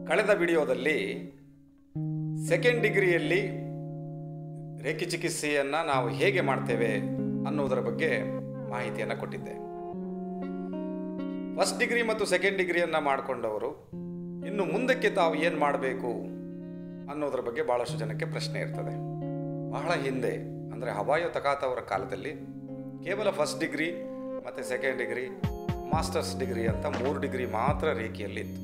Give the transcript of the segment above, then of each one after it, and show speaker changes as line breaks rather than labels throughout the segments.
ಕಳೆದ ವಿಡಿಯೋದಲ್ಲಿ ಸೆಕೆಂಡ್ ಡಿಗ್ರಿಯಲ್ಲಿ ರೇಖಿ ಚಿಕಿತ್ಸೆಯನ್ನು ನಾವು ಹೇಗೆ ಮಾಡ್ತೇವೆ ಅನ್ನೋದರ ಬಗ್ಗೆ ಮಾಹಿತಿಯನ್ನು ಕೊಟ್ಟಿದ್ದೆ ಫಸ್ಟ್ ಡಿಗ್ರಿ ಮತ್ತು ಸೆಕೆಂಡ್ ಡಿಗ್ರಿಯನ್ನು ಮಾಡಿಕೊಂಡವರು ಇನ್ನು ಮುಂದಕ್ಕೆ ತಾವು ಏನು ಮಾಡಬೇಕು ಅನ್ನೋದ್ರ ಬಗ್ಗೆ ಭಾಳಷ್ಟು ಜನಕ್ಕೆ ಪ್ರಶ್ನೆ ಇರ್ತದೆ ಬಹಳ ಹಿಂದೆ ಅಂದರೆ ಹವಾಯೋ ತಕಾತ ಅವರ ಕಾಲದಲ್ಲಿ ಕೇವಲ ಫಸ್ಟ್ ಡಿಗ್ರಿ ಮತ್ತು ಸೆಕೆಂಡ್ ಡಿಗ್ರಿ ಮಾಸ್ಟರ್ಸ್ ಡಿಗ್ರಿ ಅಂತ ಮೂರು ಡಿಗ್ರಿ ಮಾತ್ರ ರೇಖೆಯಲ್ಲಿತ್ತು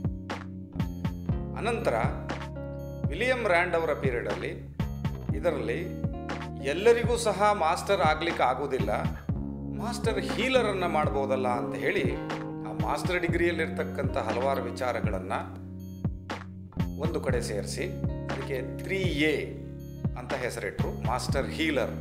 ಅನಂತರ ವಿಲಿಯಂ ರ್ಯಾಂಡ್ ಅವರ ಪೀರಿಯಡಲ್ಲಿ ಇದರಲ್ಲಿ ಎಲ್ಲರಿಗೂ ಸಹ ಮಾಸ್ಟರ್ ಆಗ್ಲಿಕ್ಕೆ ಆಗೋದಿಲ್ಲ ಮಾಸ್ಟರ್ ಹೀಲರನ್ನು ಮಾಡ್ಬೋದಲ್ಲ ಅಂತ ಹೇಳಿ ಆ ಮಾಸ್ಟರ್ ಡಿಗ್ರಿಯಲ್ಲಿರ್ತಕ್ಕಂಥ ಹಲವಾರು ವಿಚಾರಗಳನ್ನು ಒಂದು ಕಡೆ ಸೇರಿಸಿ ಅದಕ್ಕೆ ತ್ರೀ ಎ ಅಂತ ಹೆಸರಿಟ್ಟರು ಮಾಸ್ಟರ್ ಹೀಲರ್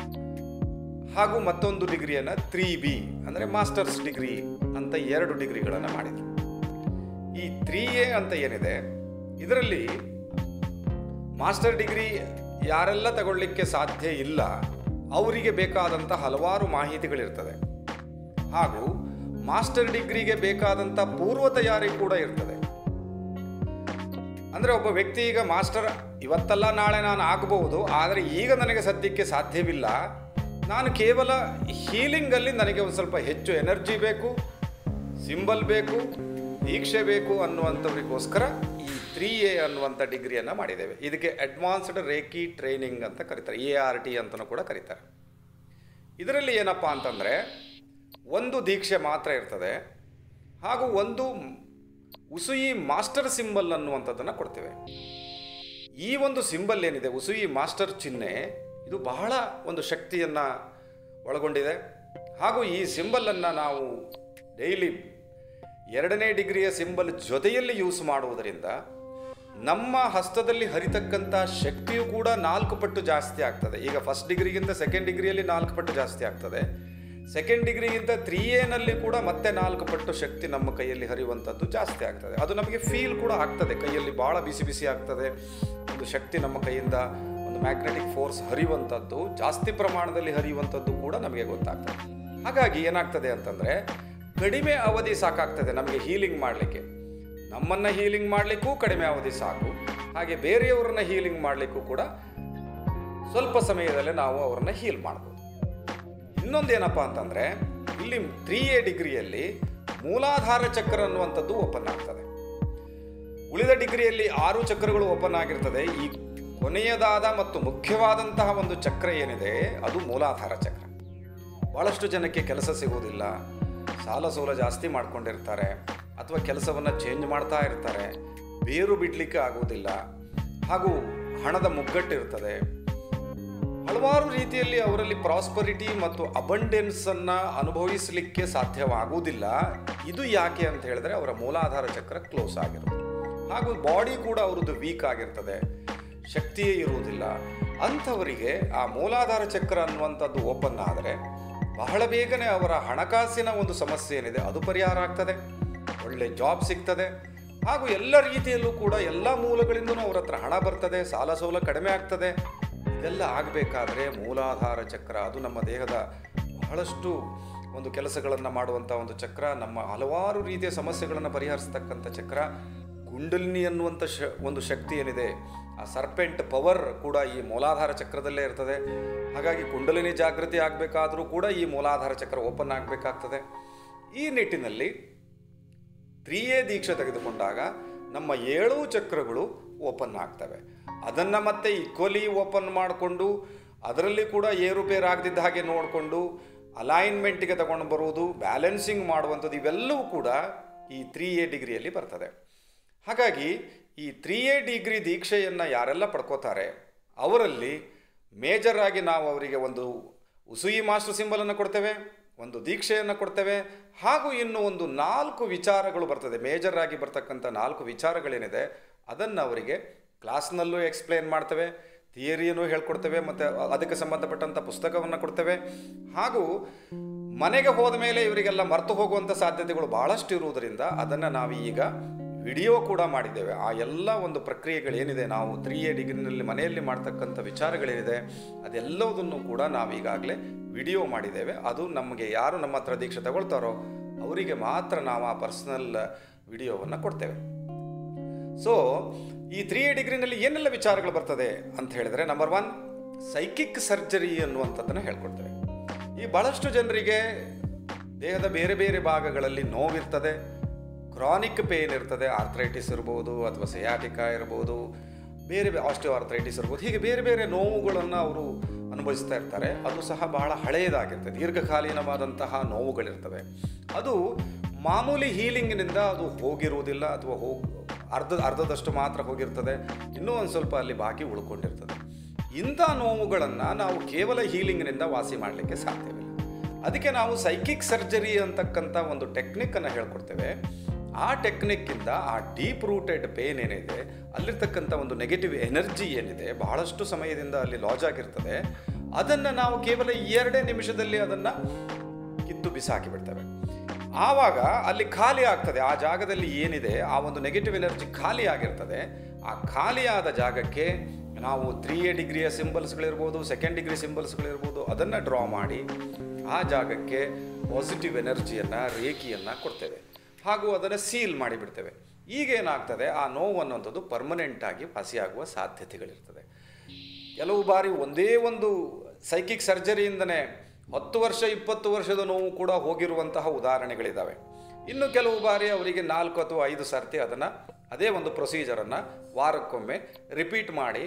ಹಾಗೂ ಮತ್ತೊಂದು ಡಿಗ್ರಿಯನ್ನು ತ್ರೀ ಬಿ ಅಂದರೆ ಮಾಸ್ಟರ್ಸ್ ಡಿಗ್ರಿ ಅಂತ ಎರಡು ಡಿಗ್ರಿಗಳನ್ನು ಮಾಡಿದರು ಈ ತ್ರೀ ಎ ಅಂತ ಏನಿದೆ ಇದರಲ್ಲಿ ಮಾಸ್ಟರ್ ಡಿಗ್ರಿ ಯಾರೆಲ್ಲ ತಗೊಳ್ಳಿಕ್ಕೆ ಸಾಧ್ಯ ಇಲ್ಲ ಅವರಿಗೆ ಬೇಕಾದಂಥ ಹಲವಾರು ಮಾಹಿತಿಗಳಿರ್ತದೆ ಹಾಗೂ ಮಾಸ್ಟರ್ ಡಿಗ್ರಿಗೆ ಬೇಕಾದಂಥ ಪೂರ್ವ ತಯಾರಿ ಕೂಡ ಇರ್ತದೆ ಅಂದರೆ ಒಬ್ಬ ವ್ಯಕ್ತಿ ಈಗ ಮಾಸ್ಟರ್ ಇವತ್ತಲ್ಲ ನಾಳೆ ನಾನು ಆಗಬಹುದು ಆದರೆ ಈಗ ನನಗೆ ಸದ್ಯಕ್ಕೆ ಸಾಧ್ಯವಿಲ್ಲ ನಾನು ಕೇವಲ ಹೀಲಿಂಗಲ್ಲಿ ನನಗೆ ಒಂದು ಸ್ವಲ್ಪ ಹೆಚ್ಚು ಎನರ್ಜಿ ಬೇಕು ಸಿಂಬಲ್ ಬೇಕು ದೀಕ್ಷೆ ಬೇಕು ಅನ್ನುವಂಥವ್ರಿಗೋಸ್ಕರ ಈ ತ್ರೀ ಎ ಅನ್ನುವಂಥ ಡಿಗ್ರಿಯನ್ನು ಮಾಡಿದ್ದೇವೆ ಇದಕ್ಕೆ ಅಡ್ವಾನ್ಸ್ಡ್ ರೇಕಿ ಟ್ರೈನಿಂಗ್ ಅಂತ ಕರೀತಾರೆ ಎ ಆರ್ ಟಿ ಅಂತಲೂ ಕೂಡ ಕರೀತಾರೆ ಇದರಲ್ಲಿ ಏನಪ್ಪ ಅಂತಂದರೆ ಒಂದು ದೀಕ್ಷೆ ಮಾತ್ರ ಇರ್ತದೆ ಹಾಗೂ ಒಂದು ಉಸುಯಿ ಮಾಸ್ಟರ್ ಸಿಂಬಲ್ ಅನ್ನುವಂಥದ್ದನ್ನು ಕೊಡ್ತೇವೆ ಈ ಒಂದು ಸಿಂಬಲ್ ಏನಿದೆ ಉಸುಯಿ ಮಾಸ್ಟರ್ ಚಿಹ್ನೆ ಇದು ಬಹಳ ಒಂದು ಶಕ್ತಿಯನ್ನು ಒಳಗೊಂಡಿದೆ ಹಾಗೂ ಈ ಸಿಂಬಲನ್ನು ನಾವು ಡೈಲಿ ಎರಡನೇ ಡಿಗ್ರಿಯ ಸಿಂಬಲ್ ಜೊತೆಯಲ್ಲಿ ಯೂಸ್ ಮಾಡುವುದರಿಂದ ನಮ್ಮ ಹಸ್ತದಲ್ಲಿ ಹರಿತಕ್ಕಂಥ ಶಕ್ತಿಯು ಕೂಡ ನಾಲ್ಕು ಪಟ್ಟು ಜಾಸ್ತಿ ಆಗ್ತದೆ ಈಗ ಫಸ್ಟ್ ಡಿಗ್ರಿಗಿಂತ ಸೆಕೆಂಡ್ ಡಿಗ್ರಿಯಲ್ಲಿ ನಾಲ್ಕು ಪಟ್ಟು ಜಾಸ್ತಿ ಆಗ್ತದೆ ಸೆಕೆಂಡ್ ಡಿಗ್ರಿಗಿಂತ ತ್ರೀ ಎನಲ್ಲಿ ಕೂಡ ಮತ್ತೆ ನಾಲ್ಕು ಪಟ್ಟು ಶಕ್ತಿ ನಮ್ಮ ಕೈಯಲ್ಲಿ ಹರಿಯುವಂಥದ್ದು ಜಾಸ್ತಿ ಆಗ್ತದೆ ಅದು ನಮಗೆ ಫೀಲ್ ಕೂಡ ಆಗ್ತದೆ ಕೈಯಲ್ಲಿ ಭಾಳ ಬಿಸಿ ಬಿಸಿ ಆಗ್ತದೆ ಒಂದು ಶಕ್ತಿ ನಮ್ಮ ಕೈಯಿಂದ ಒಂದು ಮ್ಯಾಗ್ನೆಟಿಕ್ ಫೋರ್ಸ್ ಹರಿಯುವಂಥದ್ದು ಜಾಸ್ತಿ ಪ್ರಮಾಣದಲ್ಲಿ ಹರಿಯುವಂಥದ್ದು ಕೂಡ ನಮಗೆ ಗೊತ್ತಾಗ್ತದೆ ಹಾಗಾಗಿ ಏನಾಗ್ತದೆ ಅಂತಂದರೆ ಕಡಿಮೆ ಅವಧಿ ಸಾಕಾಗ್ತದೆ ನಮಗೆ ಹೀಲಿಂಗ್ ಮಾಡಲಿಕ್ಕೆ ನಮ್ಮನ್ನು ಹೀಲಿಂಗ್ ಮಾಡಲಿಕ್ಕೂ ಕಡಿಮೆ ಅವಧಿ ಸಾಕು ಹಾಗೆ ಬೇರೆಯವರನ್ನ ಹೀಲಿಂಗ್ ಮಾಡಲಿಕ್ಕೂ ಕೂಡ ಸ್ವಲ್ಪ ಸಮಯದಲ್ಲೇ ನಾವು ಅವರನ್ನು ಹೀಲ್ ಮಾಡ್ಬೋದು ಇನ್ನೊಂದೇನಪ್ಪ ಅಂತಂದರೆ ಇಲ್ಲಿ ತ್ರೀ ಎ ಡಿಗ್ರಿಯಲ್ಲಿ ಮೂಲಾಧಾರ ಚಕ್ರ ಅನ್ನುವಂಥದ್ದು ಓಪನ್ ಆಗ್ತದೆ ಉಳಿದ ಡಿಗ್ರಿಯಲ್ಲಿ ಆರು ಚಕ್ರಗಳು ಓಪನ್ ಆಗಿರ್ತದೆ ಈ ಕೊನೆಯದಾದ ಮತ್ತು ಮುಖ್ಯವಾದಂತಹ ಒಂದು ಚಕ್ರ ಏನಿದೆ ಅದು ಮೂಲಾಧಾರ ಚಕ್ರ ಭಾಳಷ್ಟು ಜನಕ್ಕೆ ಕೆಲಸ ಸಿಗುವುದಿಲ್ಲ ಸಾಲ ಸೋಲ ಜಾಸ್ತಿ ಮಾಡ್ಕೊಂಡಿರ್ತಾರೆ ಅಥವಾ ಕೆಲಸವನ್ನು ಚೇಂಜ್ ಮಾಡ್ತಾ ಇರ್ತಾರೆ ಬೇರು ಬಿಡಲಿಕ್ಕೆ ಆಗುವುದಿಲ್ಲ ಹಾಗೂ ಹಣದ ಮುಗ್ಗಟ್ಟಿರ್ತದೆ ಹಲವಾರು ರೀತಿಯಲ್ಲಿ ಅವರಲ್ಲಿ ಪ್ರಾಸ್ಪರಿಟಿ ಮತ್ತು ಅಬಂಡೆನ್ಸನ್ನು ಅನುಭವಿಸಲಿಕ್ಕೆ ಸಾಧ್ಯವಾಗುವುದಿಲ್ಲ ಇದು ಯಾಕೆ ಅಂತ ಹೇಳಿದ್ರೆ ಅವರ ಮೂಲಾಧಾರ ಚಕ್ರ ಕ್ಲೋಸ್ ಆಗಿರುತ್ತೆ ಹಾಗೂ ಬಾಡಿ ಕೂಡ ಅವ್ರದ್ದು ವೀಕ್ ಆಗಿರ್ತದೆ ಶಕ್ತಿಯೇ ಇರುವುದಿಲ್ಲ ಅಂಥವರಿಗೆ ಆ ಮೂಲಾಧಾರ ಚಕ್ರ ಅನ್ನುವಂಥದ್ದು ಓಪನ್ ಆದರೆ ಬಹಳ ಬೇಗನೆ ಅವರ ಹಣಕಾಸಿನ ಒಂದು ಸಮಸ್ಯೆ ಏನಿದೆ ಅದು ಪರಿಹಾರ ಆಗ್ತದೆ ಒಳ್ಳೆ ಜಾಬ್ ಸಿಗ್ತದೆ ಹಾಗೂ ಎಲ್ಲ ರೀತಿಯಲ್ಲೂ ಕೂಡ ಎಲ್ಲ ಮೂಲಗಳಿಂದಲೂ ಅವ್ರ ಹತ್ರ ಹಣ ಬರ್ತದೆ ಸಾಲ ಸೋಲ ಕಡಿಮೆ ಆಗ್ತದೆ ಇದೆಲ್ಲ ಆಗಬೇಕಾದ್ರೆ ಮೂಲಾಧಾರ ಚಕ್ರ ಅದು ನಮ್ಮ ದೇಹದ ಬಹಳಷ್ಟು ಒಂದು ಕೆಲಸಗಳನ್ನು ಮಾಡುವಂಥ ಒಂದು ಚಕ್ರ ನಮ್ಮ ಹಲವಾರು ರೀತಿಯ ಸಮಸ್ಯೆಗಳನ್ನು ಪರಿಹರಿಸ್ತಕ್ಕಂಥ ಚಕ್ರ ಕುಂಡಲಿನಿ ಅನ್ನುವಂಥ ಶ ಒಂದು ಶಕ್ತಿ ಏನಿದೆ ಆ ಸರ್ಪೆಂಟ್ ಪವರ್ ಕೂಡ ಈ ಮೂಲಾಧಾರ ಚಕ್ರದಲ್ಲೇ ಇರ್ತದೆ ಹಾಗಾಗಿ ಕುಂಡಲಿನಿ ಜಾಗೃತಿ ಆಗಬೇಕಾದ್ರೂ ಕೂಡ ಈ ಮೂಲಾಧಾರ ಚಕ್ರ ಓಪನ್ ಆಗಬೇಕಾಗ್ತದೆ ಈ ನಿಟ್ಟಿನಲ್ಲಿ ತ್ರೀ ಎ ದೀಕ್ಷೆ ತೆಗೆದುಕೊಂಡಾಗ ನಮ್ಮ ಏಳು ಚಕ್ರಗಳು ಓಪನ್ ಆಗ್ತವೆ ಅದನ್ನು ಮತ್ತೆ ಈಕ್ವಲಿ ಓಪನ್ ಮಾಡಿಕೊಂಡು ಅದರಲ್ಲಿ ಕೂಡ ಏರುಪೇರು ಆಗದಿದ್ದ ಹಾಗೆ ನೋಡಿಕೊಂಡು ಅಲೈನ್ಮೆಂಟಿಗೆ ತಗೊಂಡು ಬರುವುದು ಬ್ಯಾಲೆನ್ಸಿಂಗ್ ಮಾಡುವಂಥದ್ದು ಇವೆಲ್ಲವೂ ಕೂಡ ಈ ತ್ರೀ ಎ ಡಿಗ್ರಿಯಲ್ಲಿ ಬರ್ತದೆ ಹಾಗಾಗಿ ಈ ತ್ರೀ ಎ ಡಿಗ್ರಿ ದೀಕ್ಷೆಯನ್ನು ಯಾರೆಲ್ಲ ಪಡ್ಕೋತಾರೆ ಅವರಲ್ಲಿ ಮೇಜರ್ ಆಗಿ ನಾವು ಅವರಿಗೆ ಒಂದು ಉಸುಯಿ ಮಾಸ್ಟರ್ ಸಿಂಬಲನ್ನು ಕೊಡ್ತೇವೆ ಒಂದು ದೀಕ್ಷೆಯನ್ನು ಕೊಡ್ತೇವೆ ಹಾಗೂ ಇನ್ನು ಒಂದು ನಾಲ್ಕು ವಿಚಾರಗಳು ಬರ್ತದೆ ಮೇಜರ್ ಆಗಿ ಬರ್ತಕ್ಕಂಥ ನಾಲ್ಕು ವಿಚಾರಗಳೇನಿದೆ ಅದನ್ನು ಅವರಿಗೆ ಕ್ಲಾಸ್ನಲ್ಲೂ ಎಕ್ಸ್ಪ್ಲೇನ್ ಮಾಡ್ತೇವೆ ಥಿಯರಿಯನ್ನು ಹೇಳ್ಕೊಡ್ತೇವೆ ಮತ್ತು ಅದಕ್ಕೆ ಸಂಬಂಧಪಟ್ಟಂಥ ಪುಸ್ತಕವನ್ನು ಕೊಡ್ತೇವೆ ಹಾಗೂ ಮನೆಗೆ ಹೋದ ಮೇಲೆ ಇವರಿಗೆಲ್ಲ ಮರೆತು ಹೋಗುವಂಥ ಸಾಧ್ಯತೆಗಳು ಭಾಳಷ್ಟು ಇರುವುದರಿಂದ ಅದನ್ನು ನಾವು ಈಗ ವಿಡಿಯೋ ಕೂಡ ಮಾಡಿದ್ದೇವೆ ಆ ಎಲ್ಲ ಒಂದು ಪ್ರಕ್ರಿಯೆಗಳೇನಿದೆ ನಾವು ತ್ರೀ ಎ ಡಿಗ್ರಿನಲ್ಲಿ ಮನೆಯಲ್ಲಿ ಮಾಡ್ತಕ್ಕಂಥ ವಿಚಾರಗಳೇನಿದೆ ಅದೆಲ್ಲವುದನ್ನು ಕೂಡ ನಾವು ಈಗಾಗಲೇ ವಿಡಿಯೋ ಮಾಡಿದ್ದೇವೆ ಅದು ನಮಗೆ ಯಾರು ನಮ್ಮ ಹತ್ರ ದೀಕ್ಷೆ ತಗೊಳ್ತಾರೋ ಅವರಿಗೆ ಮಾತ್ರ ನಾವು ಆ ಪರ್ಸನಲ್ ವಿಡಿಯೋವನ್ನು ಕೊಡ್ತೇವೆ ಸೊ ಈ ತ್ರೀ ಎ ಡಿಗ್ರಿನಲ್ಲಿ ಏನೆಲ್ಲ ವಿಚಾರಗಳು ಬರ್ತದೆ ಅಂತ ಹೇಳಿದ್ರೆ ನಂಬರ್ ಒನ್ ಸೈಕಿಕ್ ಸರ್ಜರಿ ಅನ್ನುವಂಥದ್ದನ್ನು ಹೇಳ್ಕೊಡ್ತೇವೆ ಈ ಭಾಳಷ್ಟು ಜನರಿಗೆ ದೇಹದ ಬೇರೆ ಬೇರೆ ಭಾಗಗಳಲ್ಲಿ ನೋವಿರ್ತದೆ ಕ್ರಾನಿಕ್ ಪೇನ್ ಇರ್ತದೆ ಆರ್ಥ್ರೈಟಿಸ್ ಇರ್ಬೋದು ಅಥವಾ ಸಯಾಟಿಕಾ ಇರ್ಬೋದು ಬೇರೆ ಆಸ್ಟಿಯೋ ಆರ್ಥ್ರೈಟಿಸ್ ಇರ್ಬೋದು ಹೀಗೆ ಬೇರೆ ಬೇರೆ ನೋವುಗಳನ್ನು ಅವರು ಅನುಭವಿಸ್ತಾ ಇರ್ತಾರೆ ಅದು ಸಹ ಬಹಳ ಹಳೆಯದಾಗಿರ್ತದೆ ದೀರ್ಘಕಾಲೀನವಾದಂತಹ ನೋವುಗಳಿರ್ತವೆ ಅದು ಮಾಮೂಲಿ ಹೀಲಿಂಗಿನಿಂದ ಅದು ಹೋಗಿರುವುದಿಲ್ಲ ಅಥವಾ ಹೋಗಿ ಅರ್ಧ ಅರ್ಧದಷ್ಟು ಮಾತ್ರ ಹೋಗಿರ್ತದೆ ಇನ್ನೂ ಒಂದು ಸ್ವಲ್ಪ ಅಲ್ಲಿ ಬಾಕಿ ಉಳ್ಕೊಂಡಿರ್ತದೆ ಇಂಥ ನೋವುಗಳನ್ನು ನಾವು ಕೇವಲ ಹೀಲಿಂಗ್ನಿಂದ ವಾಸಿ ಮಾಡಲಿಕ್ಕೆ ಸಾಧ್ಯವಿಲ್ಲ ಅದಕ್ಕೆ ನಾವು ಸೈಕಿಕ್ ಸರ್ಜರಿ ಅಂತಕ್ಕಂಥ ಒಂದು ಟೆಕ್ನಿಕ್ಕನ್ನು ಹೇಳ್ಕೊಡ್ತೇವೆ ಆ ಟೆಕ್ನಿಕ್ಕಿಂದ ಆ ಡೀಪ್ ರೂಟೆಡ್ ಪೇನ್ ಏನಿದೆ ಅಲ್ಲಿರ್ತಕ್ಕಂಥ ಒಂದು ನೆಗೆಟಿವ್ ಎನರ್ಜಿ ಏನಿದೆ ಬಹಳಷ್ಟು ಸಮಯದಿಂದ ಅಲ್ಲಿ ಲಾಜ್ ಆಗಿರ್ತದೆ ಅದನ್ನು ನಾವು ಕೇವಲ ಎರಡೇ ನಿಮಿಷದಲ್ಲಿ ಅದನ್ನು ಕಿತ್ತು ಬಿಸಾಕಿ ಬಿಡ್ತೇವೆ ಆವಾಗ ಅಲ್ಲಿ ಖಾಲಿ ಆಗ್ತದೆ ಆ ಜಾಗದಲ್ಲಿ ಏನಿದೆ ಆ ಒಂದು ನೆಗೆಟಿವ್ ಎನರ್ಜಿ ಖಾಲಿ ಆಗಿರ್ತದೆ ಆ ಖಾಲಿಯಾದ ಜಾಗಕ್ಕೆ ನಾವು ತ್ರೀ ಎ ಡಿಗ್ರಿಯ ಸಿಂಬಲ್ಸ್ಗಳಿರ್ಬೋದು ಸೆಕೆಂಡ್ ಡಿಗ್ರಿ ಸಿಂಬಲ್ಸ್ಗಳಿರ್ಬೋದು ಅದನ್ನು ಡ್ರಾ ಮಾಡಿ ಆ ಜಾಗಕ್ಕೆ ಪಾಸಿಟಿವ್ ಎನರ್ಜಿಯನ್ನು ರೇಖಿಯನ್ನು ಕೊಡ್ತೇವೆ ಹಾಗೂ ಅದನ್ನು ಸೀಲ್ ಮಾಡಿಬಿಡ್ತೇವೆ ಈಗ ಏನಾಗ್ತದೆ ಆ ನೋವು ಅನ್ನುವಂಥದ್ದು ಪರ್ಮನೆಂಟ್ ಆಗಿ ವಾಸಿಯಾಗುವ ಸಾಧ್ಯತೆಗಳಿರ್ತದೆ ಕೆಲವು ಬಾರಿ ಒಂದೇ ಒಂದು ಸೈಕಿಕ್ ಸರ್ಜರಿಯಿಂದನೇ ಹತ್ತು ವರ್ಷ ಇಪ್ಪತ್ತು ವರ್ಷದ ನೋವು ಕೂಡ ಹೋಗಿರುವಂತಹ ಉದಾಹರಣೆಗಳಿದ್ದಾವೆ ಇನ್ನು ಕೆಲವು ಬಾರಿ ಅವರಿಗೆ ನಾಲ್ಕು ಅಥವಾ ಐದು ಸರ್ತಿ ಅದನ್ನು ಅದೇ ಒಂದು ಪ್ರೊಸೀಜರನ್ನು ವಾರಕ್ಕೊಮ್ಮೆ ರಿಪೀಟ್ ಮಾಡಿ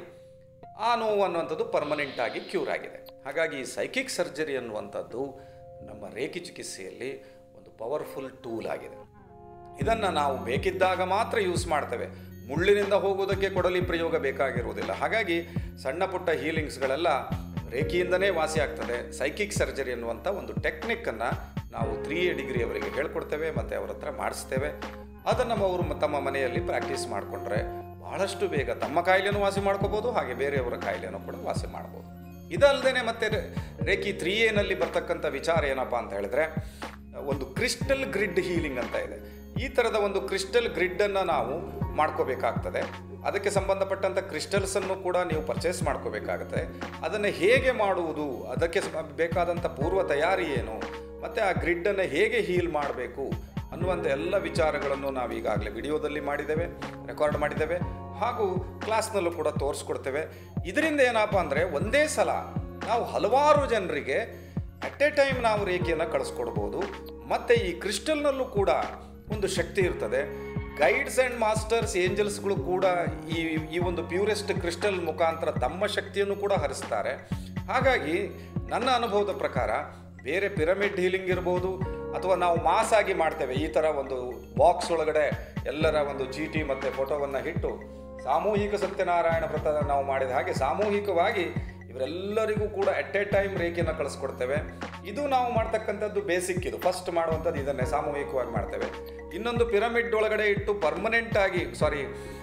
ಆ ನೋವು ಅನ್ನುವಂಥದ್ದು ಪರ್ಮನೆಂಟ್ ಆಗಿ ಕ್ಯೂರ್ ಆಗಿದೆ ಹಾಗಾಗಿ ಈ ಸೈಕಿಕ್ ಸರ್ಜರಿ ಅನ್ನುವಂಥದ್ದು ನಮ್ಮ ರೇಖಿ ಚಿಕಿತ್ಸೆಯಲ್ಲಿ ಒಂದು ಪವರ್ಫುಲ್ ಟೂಲ್ ಆಗಿದೆ ಇದನ್ನು ನಾವು ಬೇಕಿದ್ದಾಗ ಮಾತ್ರ ಯೂಸ್ ಮಾಡ್ತೇವೆ ಮುಳ್ಳಿನಿಂದ ಹೋಗೋದಕ್ಕೆ ಕೊಡಲಿ ಪ್ರಯೋಗ ಬೇಕಾಗಿರುವುದಿಲ್ಲ ಹಾಗಾಗಿ ಸಣ್ಣ ಪುಟ್ಟ ಹೀಲಿಂಗ್ಸ್ಗಳೆಲ್ಲ ರೇಖೆಯಿಂದನೇ ವಾಸಿ ಆಗ್ತದೆ ಸೈಕಿಕ್ ಸರ್ಜರಿ ಅನ್ನುವಂಥ ಒಂದು ಟೆಕ್ನಿಕ್ಕನ್ನು ನಾವು ತ್ರೀ ಎ ಡಿಗ್ರಿಯವರಿಗೆ ಹೇಳ್ಕೊಡ್ತೇವೆ ಮತ್ತು ಅವರ ಹತ್ರ ಮಾಡಿಸ್ತೇವೆ ಅದನ್ನು ಅವರು ತಮ್ಮ ಮನೆಯಲ್ಲಿ ಪ್ರಾಕ್ಟೀಸ್ ಮಾಡಿಕೊಂಡ್ರೆ ಬಹಳಷ್ಟು ಬೇಗ ತಮ್ಮ ಕಾಯಿಲೆನೂ ವಾಸಿ ಮಾಡ್ಕೋಬೋದು ಹಾಗೆ ಬೇರೆಯವರ ಕಾಯಿಲೆನೂ ಕೂಡ ವಾಸಿ ಮಾಡ್ಬೋದು ಇದಲ್ಲದೆ ಮತ್ತೆ ರೇಖಿ ತ್ರೀ ಎನಲ್ಲಿ ಬರ್ತಕ್ಕಂಥ ವಿಚಾರ ಏನಪ್ಪ ಅಂತ ಹೇಳಿದ್ರೆ ಒಂದು ಕ್ರಿಸ್ಟಲ್ ಗ್ರಿಡ್ ಹೀಲಿಂಗ್ ಅಂತ ಇದೆ ಈ ಥರದ ಒಂದು ಕ್ರಿಸ್ಟಲ್ ಗ್ರಿಡ್ಡನ್ನು ನಾವು ಮಾಡ್ಕೋಬೇಕಾಗ್ತದೆ ಅದಕ್ಕೆ ಸಂಬಂಧಪಟ್ಟಂಥ ಕ್ರಿಸ್ಟಲ್ಸನ್ನು ಕೂಡ ನೀವು ಪರ್ಚೇಸ್ ಮಾಡ್ಕೋಬೇಕಾಗುತ್ತೆ ಅದನ್ನು ಹೇಗೆ ಮಾಡುವುದು ಅದಕ್ಕೆ ಸ- ಬೇಕಾದಂಥ ಪೂರ್ವ ತಯಾರಿ ಏನು ಮತ್ತು ಆ ಗ್ರಿಡ್ಡನ್ನು ಹೇಗೆ ಹೀಲ್ ಮಾಡಬೇಕು ಅನ್ನುವಂಥ ಎಲ್ಲ ವಿಚಾರಗಳನ್ನು ನಾವು ಈಗಾಗಲೇ ವಿಡಿಯೋದಲ್ಲಿ ಮಾಡಿದ್ದೇವೆ ರೆಕಾರ್ಡ್ ಮಾಡಿದ್ದೇವೆ ಹಾಗೂ ಕ್ಲಾಸ್ನಲ್ಲೂ ಕೂಡ ತೋರಿಸ್ಕೊಡ್ತೇವೆ ಇದರಿಂದ ಏನಪ್ಪ ಅಂದರೆ ಒಂದೇ ಸಲ ನಾವು ಹಲವಾರು ಜನರಿಗೆ ಅಟ್ ಎ ಟೈಮ್ ನಾವು ರೇಖೆಯನ್ನು ಕಳಿಸ್ಕೊಡ್ಬೋದು ಮತ್ತು ಈ ಕ್ರಿಸ್ಟಲ್ನಲ್ಲೂ ಕೂಡ ಒಂದು ಶಕ್ತಿ ಇರ್ತದೆ ಗೈಡ್ಸ್ ಆ್ಯಂಡ್ ಮಾಸ್ಟರ್ಸ್ ಏಂಜಲ್ಸ್ಗಳು ಕೂಡ ಈ ಈ ಒಂದು ಪ್ಯೂರೆಸ್ಟ್ ಕ್ರಿಸ್ಟಲ್ ಮುಖಾಂತರ ತಮ್ಮ ಶಕ್ತಿಯನ್ನು ಕೂಡ ಹರಿಸ್ತಾರೆ ಹಾಗಾಗಿ ನನ್ನ ಅನುಭವದ ಪ್ರಕಾರ ಬೇರೆ ಪಿರಮಿಡ್ ಹೀಲಿಂಗ್ ಇರ್ಬೋದು ಅಥವಾ ನಾವು ಮಾಸ್ ಆಗಿ ಮಾಡ್ತೇವೆ ಈ ಥರ ಒಂದು ಬಾಕ್ಸ್ ಒಳಗಡೆ ಎಲ್ಲರ ಒಂದು ಚೀಟಿ ಮತ್ತು ಫೋಟೋವನ್ನು ಇಟ್ಟು ಸಾಮೂಹಿಕ ಸತ್ಯನಾರಾಯಣ ವ್ರತ ನಾವು ಮಾಡಿದ ಹಾಗೆ ಸಾಮೂಹಿಕವಾಗಿ ಇವರೆಲ್ಲರಿಗೂ ಕೂಡ ಅಟ್ ಎ ಟೈಮ್ ರೇಖೆಯನ್ನು ಕಳಿಸ್ಕೊಡ್ತೇವೆ ಇದು ನಾವು ಮಾಡ್ತಕ್ಕಂಥದ್ದು ಬೇಸಿಕ್ ಇದು ಫಸ್ಟ್ ಮಾಡುವಂಥದ್ದು ಇದನ್ನೇ ಸಾಮೂಹಿಕವಾಗಿ ಮಾಡ್ತೇವೆ ಇನ್ನೊಂದು ಪಿರಮಿಡ್ ಒಳಗಡೆ ಇಟ್ಟು ಪರ್ಮನೆಂಟ್ ಆಗಿ ಸಾರಿ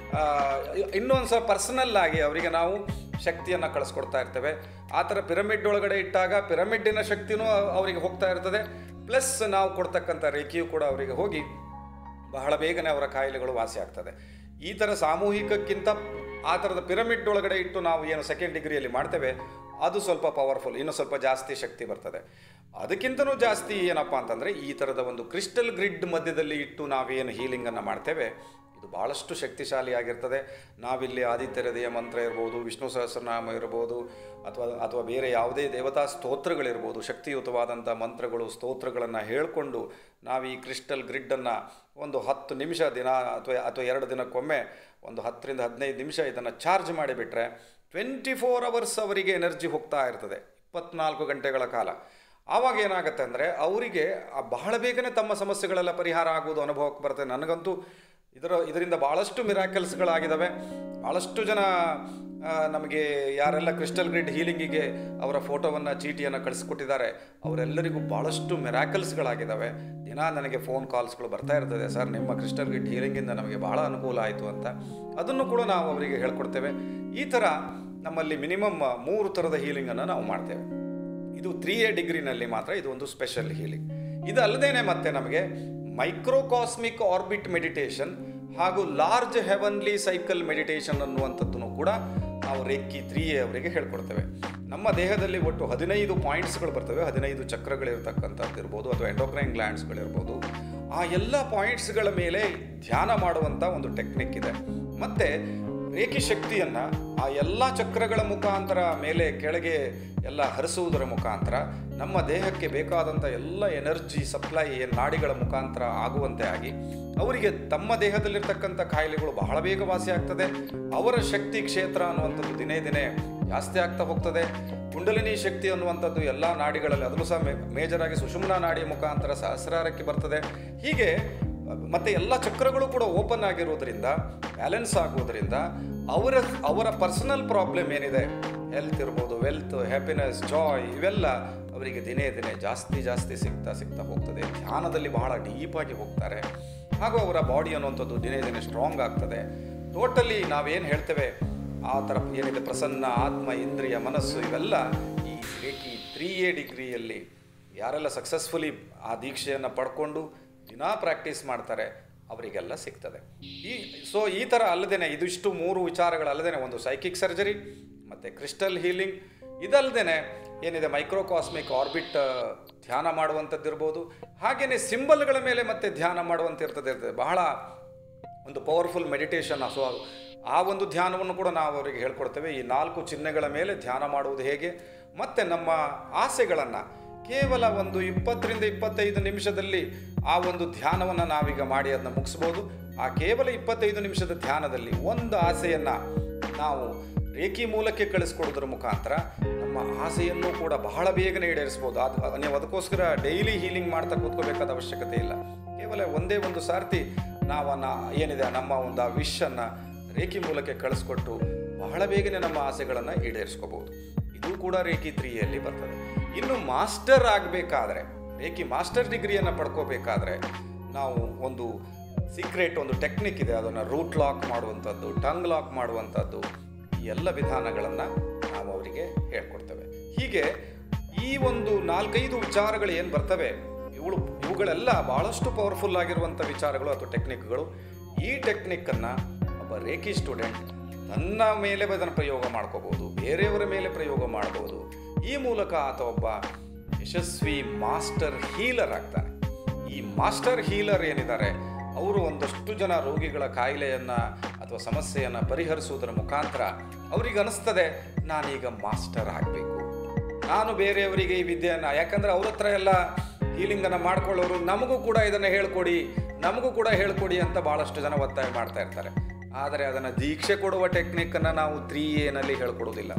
ಇನ್ನೊಂದು ಸಹ ಪರ್ಸನಲ್ ಆಗಿ ಅವರಿಗೆ ನಾವು ಶಕ್ತಿಯನ್ನು ಕಳಿಸ್ಕೊಡ್ತಾ ಇರ್ತೇವೆ ಆ ಥರ ಪಿರಮಿಡ್ ಒಳಗಡೆ ಇಟ್ಟಾಗ ಪಿರಮಿಡ್ಡಿನ ಶಕ್ತಿನೂ ಅವರಿಗೆ ಹೋಗ್ತಾ ಇರ್ತದೆ ಪ್ಲಸ್ ನಾವು ಕೊಡ್ತಕ್ಕಂಥ ರೇಖೆಯು ಕೂಡ ಅವರಿಗೆ ಹೋಗಿ ಬಹಳ ಬೇಗನೆ ಅವರ ಕಾಯಿಲೆಗಳು ವಾಸಿ ಆಗ್ತದೆ ಈ ಥರ ಸಾಮೂಹಿಕಕ್ಕಿಂತ ಆ ಥರದ ಪಿರಮಿಡ್ ಒಳಗಡೆ ಇಟ್ಟು ನಾವು ಏನು ಸೆಕೆಂಡ್ ಡಿಗ್ರಿಯಲ್ಲಿ ಮಾಡ್ತೇವೆ ಅದು ಸ್ವಲ್ಪ ಪವರ್ಫುಲ್ ಇನ್ನೂ ಸ್ವಲ್ಪ ಜಾಸ್ತಿ ಶಕ್ತಿ ಬರ್ತದೆ ಅದಕ್ಕಿಂತನೂ ಜಾಸ್ತಿ ಏನಪ್ಪ ಅಂತಂದರೆ ಈ ಥರದ ಒಂದು ಕ್ರಿಸ್ಟಲ್ ಗ್ರಿಡ್ ಮಧ್ಯದಲ್ಲಿ ಇಟ್ಟು ನಾವೇನು ಹೀಲಿಂಗನ್ನು ಮಾಡ್ತೇವೆ ಇದು ಭಾಳಷ್ಟು ಶಕ್ತಿಶಾಲಿಯಾಗಿರ್ತದೆ ನಾವಿಲ್ಲಿ ಆದಿತ್ಯ ಹೃದಯ ಮಂತ್ರ ಇರ್ಬೋದು ವಿಷ್ಣು ಸಹಸ್ರನಾಮ ಇರ್ಬೋದು ಅಥವಾ ಅಥವಾ ಬೇರೆ ಯಾವುದೇ ದೇವತಾ ಸ್ತೋತ್ರಗಳಿರ್ಬೋದು ಶಕ್ತಿಯುತವಾದಂಥ ಮಂತ್ರಗಳು ಸ್ತೋತ್ರಗಳನ್ನು ಹೇಳಿಕೊಂಡು ನಾವು ಈ ಕ್ರಿಸ್ಟಲ್ ಗ್ರಿಡ್ಡನ್ನು ಒಂದು ಹತ್ತು ನಿಮಿಷ ದಿನ ಅಥವಾ ಅಥವಾ ಎರಡು ದಿನಕ್ಕೊಮ್ಮೆ ಒಂದು ಹತ್ತರಿಂದ ಹದಿನೈದು ನಿಮಿಷ ಇದನ್ನು ಚಾರ್ಜ್ ಮಾಡಿಬಿಟ್ರೆ ಟ್ವೆಂಟಿ ಫೋರ್ ಅವರ್ಸ್ ಅವರಿಗೆ ಎನರ್ಜಿ ಹೋಗ್ತಾ ಇರ್ತದೆ ಇಪ್ಪತ್ನಾಲ್ಕು ಗಂಟೆಗಳ ಕಾಲ ಆವಾಗ ಏನಾಗುತ್ತೆ ಅಂದರೆ ಅವರಿಗೆ ಆ ಬಹಳ ಬೇಗನೆ ತಮ್ಮ ಸಮಸ್ಯೆಗಳೆಲ್ಲ ಪರಿಹಾರ ಆಗುವುದು ಅನುಭವಕ್ಕೆ ಬರುತ್ತೆ ನನಗಂತೂ ಇದರ ಇದರಿಂದ ಭಾಳಷ್ಟು ಮಿರಾಕಲ್ಸ್ಗಳಾಗಿದ್ದಾವೆ ಭಾಳಷ್ಟು ಜನ ಆ, ನಮಗೆ ಯಾರೆಲ್ಲ ಕ್ರಿಸ್ಟಲ್ ಗ್ರಿಡ್ ಹೀಲಿಂಗಿಗೆ ಅವರ ಫೋಟೋವನ್ನು ಚೀಟಿಯನ್ನು ಕಳಿಸ್ಕೊಟ್ಟಿದ್ದಾರೆ ಅವರೆಲ್ಲರಿಗೂ ಭಾಳಷ್ಟು ಮಿರಾಕಲ್ಸ್ಗಳಾಗಿದ್ದಾವೆ ದಿನ ನನಗೆ ಫೋನ್ ಕಾಲ್ಸ್ಗಳು ಬರ್ತಾ ಇರ್ತದೆ ಸರ್ ನಿಮ್ಮ ಕ್ರಿಸ್ಟಲ್ ಗ್ರಿಡ್ ಹೀಲಿಂಗಿಂದ ನಮಗೆ ಬಹಳ ಅನುಕೂಲ ಆಯಿತು ಅಂತ ಅದನ್ನು ಕೂಡ ನಾವು ಅವರಿಗೆ ಹೇಳ್ಕೊಡ್ತೇವೆ ಈ ಥರ ನಮ್ಮಲ್ಲಿ ಮಿನಿಮಮ್ ಮೂರು ಥರದ ಹೀಲಿಂಗನ್ನು ನಾವು ಮಾಡ್ತೇವೆ ಇದು ತ್ರೀ ಎ ಡಿಗ್ರಿನಲ್ಲಿ ಮಾತ್ರ ಇದು ಒಂದು ಸ್ಪೆಷಲ್ ಹೀಲಿಂಗ್ ಇದು ಅಲ್ಲದೇನೆ ಮತ್ತೆ ನಮಗೆ ಮೈಕ್ರೋಕಾಸ್ಮಿಕ್ ಆರ್ಬಿಟ್ ಮೆಡಿಟೇಷನ್ ಹಾಗೂ ಲಾರ್ಜ್ ಹೆವನ್ಲಿ ಸೈಕಲ್ ಮೆಡಿಟೇಷನ್ ಅನ್ನುವಂಥದ್ದನ್ನು ಕೂಡ ನಾವು ರೇಖಿ ತ್ರೀ ಎ ಅವರಿಗೆ ಹೇಳ್ಕೊಡ್ತೇವೆ ನಮ್ಮ ದೇಹದಲ್ಲಿ ಒಟ್ಟು ಹದಿನೈದು ಪಾಯಿಂಟ್ಸ್ಗಳು ಬರ್ತವೆ ಹದಿನೈದು ಚಕ್ರಗಳಿರ್ತಕ್ಕಂಥದ್ದು ಇರ್ಬೋದು ಅಥವಾ ಎಂಡೋಕ್ರೈನ್ ಗ್ಲ್ಯಾಂಡ್ಸ್ಗಳಿರ್ಬೋದು ಆ ಎಲ್ಲ ಪಾಯಿಂಟ್ಸ್ಗಳ ಮೇಲೆ ಧ್ಯಾನ ಮಾಡುವಂಥ ಒಂದು ಟೆಕ್ನಿಕ್ ಇದೆ ಮತ್ತು ರೇಖಿ ಶಕ್ತಿಯನ್ನು ಆ ಎಲ್ಲ ಚಕ್ರಗಳ ಮುಖಾಂತರ ಮೇಲೆ ಕೆಳಗೆ ಎಲ್ಲ ಹರಿಸುವುದರ ಮುಖಾಂತರ ನಮ್ಮ ದೇಹಕ್ಕೆ ಬೇಕಾದಂಥ ಎಲ್ಲ ಎನರ್ಜಿ ಸಪ್ಲೈ ಏನು ನಾಡಿಗಳ ಮುಖಾಂತರ ಆಗುವಂತೆ ಆಗಿ ಅವರಿಗೆ ತಮ್ಮ ದೇಹದಲ್ಲಿರ್ತಕ್ಕಂಥ ಕಾಯಿಲೆಗಳು ಬಹಳ ಬೇಗ ವಾಸಿ ಆಗ್ತದೆ ಅವರ ಶಕ್ತಿ ಕ್ಷೇತ್ರ ಅನ್ನುವಂಥದ್ದು ದಿನೇ ದಿನೇ ಜಾಸ್ತಿ ಆಗ್ತಾ ಹೋಗ್ತದೆ ಕುಂಡಲಿನಿ ಶಕ್ತಿ ಅನ್ನುವಂಥದ್ದು ಎಲ್ಲ ನಾಡಿಗಳಲ್ಲಿ ಅದರಲ್ಲೂ ಸಹ ಮೇ ಮೇಜರ್ ಆಗಿ ಸುಷುಮ್ನ ನಾಡಿಯ ಮುಖಾಂತರ ಸಹಸ್ರಾರಕ್ಕೆ ಬರ್ತದೆ ಹೀಗೆ ಮತ್ತು ಎಲ್ಲ ಚಕ್ರಗಳು ಕೂಡ ಓಪನ್ ಆಗಿರೋದ್ರಿಂದ ಬ್ಯಾಲೆನ್ಸ್ ಆಗೋದ್ರಿಂದ ಅವರ ಅವರ ಪರ್ಸನಲ್ ಪ್ರಾಬ್ಲಮ್ ಏನಿದೆ ಹೆಲ್ತ್ ಇರ್ಬೋದು ವೆಲ್ತ್ ಹ್ಯಾಪಿನೆಸ್ ಜಾಯ್ ಇವೆಲ್ಲ ಅವರಿಗೆ ದಿನೇ ದಿನೇ ಜಾಸ್ತಿ ಜಾಸ್ತಿ ಸಿಗ್ತಾ ಸಿಗ್ತಾ ಹೋಗ್ತದೆ ಧ್ಯಾನದಲ್ಲಿ ಬಹಳ ಡೀಪಾಗಿ ಹೋಗ್ತಾರೆ ಹಾಗೂ ಅವರ ಬಾಡಿ ಅನ್ನುವಂಥದ್ದು ದಿನೇ ದಿನೇ ಸ್ಟ್ರಾಂಗ್ ಆಗ್ತದೆ ಟೋಟಲಿ ನಾವೇನು ಹೇಳ್ತೇವೆ ಆ ಥರ ಏನಿದೆ ಪ್ರಸನ್ನ ಆತ್ಮ ಇಂದ್ರಿಯ ಮನಸ್ಸು ಇವೆಲ್ಲ ಈ ರೇಖಿ ತ್ರೀ ಎ ಡಿಗ್ರಿಯಲ್ಲಿ ಯಾರೆಲ್ಲ ಸಕ್ಸಸ್ಫುಲಿ ಆ ದೀಕ್ಷೆಯನ್ನು ಪಡ್ಕೊಂಡು ದಿನಾ ಪ್ರಾಕ್ಟೀಸ್ ಮಾಡ್ತಾರೆ ಅವರಿಗೆಲ್ಲ ಸಿಗ್ತದೆ ಈ ಸೊ ಈ ಥರ ಅಲ್ಲದೇನೆ ಇದಿಷ್ಟು ಮೂರು ವಿಚಾರಗಳಲ್ಲದೇನೆ ಒಂದು ಸೈಕಿಕ್ ಸರ್ಜರಿ ಮತ್ತು ಕ್ರಿಸ್ಟಲ್ ಹೀಲಿಂಗ್ ಇದಲ್ಲದೇನೆ ಏನಿದೆ ಮೈಕ್ರೋಕಾಸ್ಮಿಕ್ ಆರ್ಬಿಟ್ ಧ್ಯಾನ ಮಾಡುವಂಥದ್ದು ಇರ್ಬೋದು ಹಾಗೆಯೇ ಸಿಂಬಲ್ಗಳ ಮೇಲೆ ಮತ್ತೆ ಧ್ಯಾನ ಮಾಡುವಂಥ ಇರ್ತದೆ ಇರ್ತದೆ ಬಹಳ ಒಂದು ಪವರ್ಫುಲ್ ಮೆಡಿಟೇಷನ್ ಸೊ ಆ ಒಂದು ಧ್ಯಾನವನ್ನು ಕೂಡ ನಾವು ಅವರಿಗೆ ಹೇಳ್ಕೊಡ್ತೇವೆ ಈ ನಾಲ್ಕು ಚಿಹ್ನೆಗಳ ಮೇಲೆ ಧ್ಯಾನ ಮಾಡುವುದು ಹೇಗೆ ಮತ್ತು ನಮ್ಮ ಆಸೆಗಳನ್ನು ಕೇವಲ ಒಂದು ಇಪ್ಪತ್ತರಿಂದ ಇಪ್ಪತ್ತೈದು ನಿಮಿಷದಲ್ಲಿ ಆ ಒಂದು ಧ್ಯಾನವನ್ನು ನಾವೀಗ ಮಾಡಿ ಅದನ್ನ ಮುಗಿಸ್ಬೋದು ಆ ಕೇವಲ ಇಪ್ಪತ್ತೈದು ನಿಮಿಷದ ಧ್ಯಾನದಲ್ಲಿ ಒಂದು ಆಸೆಯನ್ನು ನಾವು ರೇಖಿ ಮೂಲಕ್ಕೆ ಕಳಿಸ್ಕೊಡೋದ್ರ ಮುಖಾಂತರ ನಮ್ಮ ಆಸೆಯನ್ನು ಕೂಡ ಬಹಳ ಬೇಗನೆ ಈಡೇರಿಸ್ಬೋದು ಅದು ನೀವು ಅದಕ್ಕೋಸ್ಕರ ಡೈಲಿ ಹೀಲಿಂಗ್ ಮಾಡ್ತಾ ಕೂತ್ಕೋಬೇಕಾದ ಅವಶ್ಯಕತೆ ಇಲ್ಲ ಕೇವಲ ಒಂದೇ ಒಂದು ಸಾರ್ತಿ ನಾವನ್ನ ಏನಿದೆ ನಮ್ಮ ಒಂದು ಆ ವಿಶನ್ನು ರೇಖಿ ಮೂಲಕ್ಕೆ ಕಳಿಸ್ಕೊಟ್ಟು ಬಹಳ ಬೇಗನೆ ನಮ್ಮ ಆಸೆಗಳನ್ನು ಈಡೇರಿಸ್ಕೋಬಹುದು ಇದು ಕೂಡ ರೇಖಿ ತ್ರೀಯಲ್ಲಿ ಬರ್ತದೆ ಇನ್ನು ಮಾಸ್ಟರ್ ಆಗಬೇಕಾದ್ರೆ ರೇಖಿ ಮಾಸ್ಟರ್ ಡಿಗ್ರಿಯನ್ನು ಪಡ್ಕೋಬೇಕಾದ್ರೆ ನಾವು ಒಂದು ಸೀಕ್ರೆಟ್ ಒಂದು ಟೆಕ್ನಿಕ್ ಇದೆ ಅದನ್ನು ರೂಟ್ ಲಾಕ್ ಮಾಡುವಂಥದ್ದು ಟಂಗ್ ಲಾಕ್ ಮಾಡುವಂಥದ್ದು ಈ ಎಲ್ಲ ವಿಧಾನಗಳನ್ನು ನಾವು ಅವರಿಗೆ ಹೇಳ್ಕೊಡ್ತೇವೆ ಹೀಗೆ ಈ ಒಂದು ನಾಲ್ಕೈದು ವಿಚಾರಗಳು ಏನು ಬರ್ತವೆ ಇವುಗಳು ಇವುಗಳೆಲ್ಲ ಭಾಳಷ್ಟು ಪವರ್ಫುಲ್ ಆಗಿರುವಂಥ ವಿಚಾರಗಳು ಅಥವಾ ಟೆಕ್ನಿಕ್ಗಳು ಈ ಟೆಕ್ನಿಕ್ಕನ್ನು ಒಬ್ಬ ರೇಖಿ ಸ್ಟೂಡೆಂಟ್ ತನ್ನ ಮೇಲೆ ಅದನ್ನು ಪ್ರಯೋಗ ಮಾಡ್ಕೋಬೋದು ಬೇರೆಯವರ ಮೇಲೆ ಪ್ರಯೋಗ ಮಾಡ್ಬೋದು ಈ ಮೂಲಕ ಆತ ಒಬ್ಬ ಯಶಸ್ವಿ ಮಾಸ್ಟರ್ ಹೀಲರ್ ಆಗ್ತಾನೆ ಈ ಮಾಸ್ಟರ್ ಹೀಲರ್ ಏನಿದ್ದಾರೆ ಅವರು ಒಂದಷ್ಟು ಜನ ರೋಗಿಗಳ ಕಾಯಿಲೆಯನ್ನು ಅಥವಾ ಸಮಸ್ಯೆಯನ್ನು ಪರಿಹರಿಸುವುದರ ಮುಖಾಂತರ ಅವರಿಗೆ ಅನಿಸ್ತದೆ ನಾನೀಗ ಮಾಸ್ಟರ್ ಆಗಬೇಕು ನಾನು ಬೇರೆಯವರಿಗೆ ಈ ವಿದ್ಯೆಯನ್ನು ಯಾಕಂದರೆ ಅವ್ರ ಹತ್ರ ಎಲ್ಲ ಹೀಲಿಂಗನ್ನು ಮಾಡ್ಕೊಳ್ಳೋರು ನಮಗೂ ಕೂಡ ಇದನ್ನು ಹೇಳ್ಕೊಡಿ ನಮಗೂ ಕೂಡ ಹೇಳ್ಕೊಡಿ ಅಂತ ಭಾಳಷ್ಟು ಜನ ಒತ್ತಾಯ ಮಾಡ್ತಾ ಇರ್ತಾರೆ ಆದರೆ ಅದನ್ನು ದೀಕ್ಷೆ ಕೊಡುವ ಟೆಕ್ನಿಕ್ಕನ್ನು ನಾವು ತ್ರೀ ಎನಲ್ಲಿ ಹೇಳ್ಕೊಡೋದಿಲ್ಲ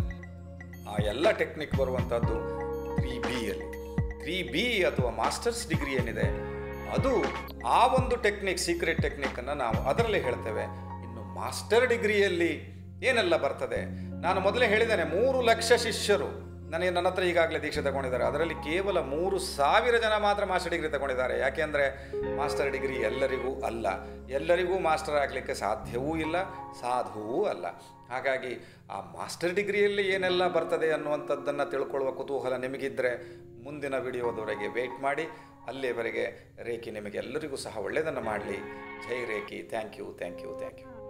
ಆ ಎಲ್ಲ ಟೆಕ್ನಿಕ್ ಬರುವಂಥದ್ದು ತ್ರೀ ಬಿಯಲ್ಲಿ ತ್ರೀ ಬಿ ಅಥವಾ ಮಾಸ್ಟರ್ಸ್ ಡಿಗ್ರಿ ಏನಿದೆ ಅದು ಆ ಒಂದು ಟೆಕ್ನಿಕ್ ಸೀಕ್ರೆಟ್ ಟೆಕ್ನಿಕ್ಕನ್ನು ನಾವು ಅದರಲ್ಲಿ ಹೇಳ್ತೇವೆ ಇನ್ನು ಮಾಸ್ಟರ್ ಡಿಗ್ರಿಯಲ್ಲಿ ಏನೆಲ್ಲ ಬರ್ತದೆ ನಾನು ಮೊದಲೇ ಹೇಳಿದ್ದೇನೆ ಮೂರು ಲಕ್ಷ ಶಿಷ್ಯರು ನನಗೆ ನನ್ನ ಹತ್ರ ಈಗಾಗಲೇ ದೀಕ್ಷೆ ತಗೊಂಡಿದ್ದಾರೆ ಅದರಲ್ಲಿ ಕೇವಲ ಮೂರು ಸಾವಿರ ಜನ ಮಾತ್ರ ಮಾಸ್ಟರ್ ಡಿಗ್ರಿ ತಗೊಂಡಿದ್ದಾರೆ ಯಾಕೆಂದರೆ ಮಾಸ್ಟರ್ ಡಿಗ್ರಿ ಎಲ್ಲರಿಗೂ ಅಲ್ಲ ಎಲ್ಲರಿಗೂ ಮಾಸ್ಟರ್ ಆಗಲಿಕ್ಕೆ ಸಾಧ್ಯವೂ ಇಲ್ಲ ಸಾಧುವೂ ಅಲ್ಲ ಹಾಗಾಗಿ ಆ ಮಾಸ್ಟರ್ ಡಿಗ್ರಿಯಲ್ಲಿ ಏನೆಲ್ಲ ಬರ್ತದೆ ಅನ್ನುವಂಥದ್ದನ್ನು ತಿಳ್ಕೊಳ್ಳುವ ಕುತೂಹಲ ನಿಮಗಿದ್ದರೆ ಮುಂದಿನ ವಿಡಿಯೋದವರೆಗೆ ವೆಯ್ಟ್ ಮಾಡಿ ಅಲ್ಲಿಯವರೆಗೆ ರೇಖಿ ನಿಮಗೆ ಎಲ್ಲರಿಗೂ ಸಹ ಒಳ್ಳೆಯದನ್ನು ಮಾಡಲಿ ಜೈ Reiki thank you thank you thank you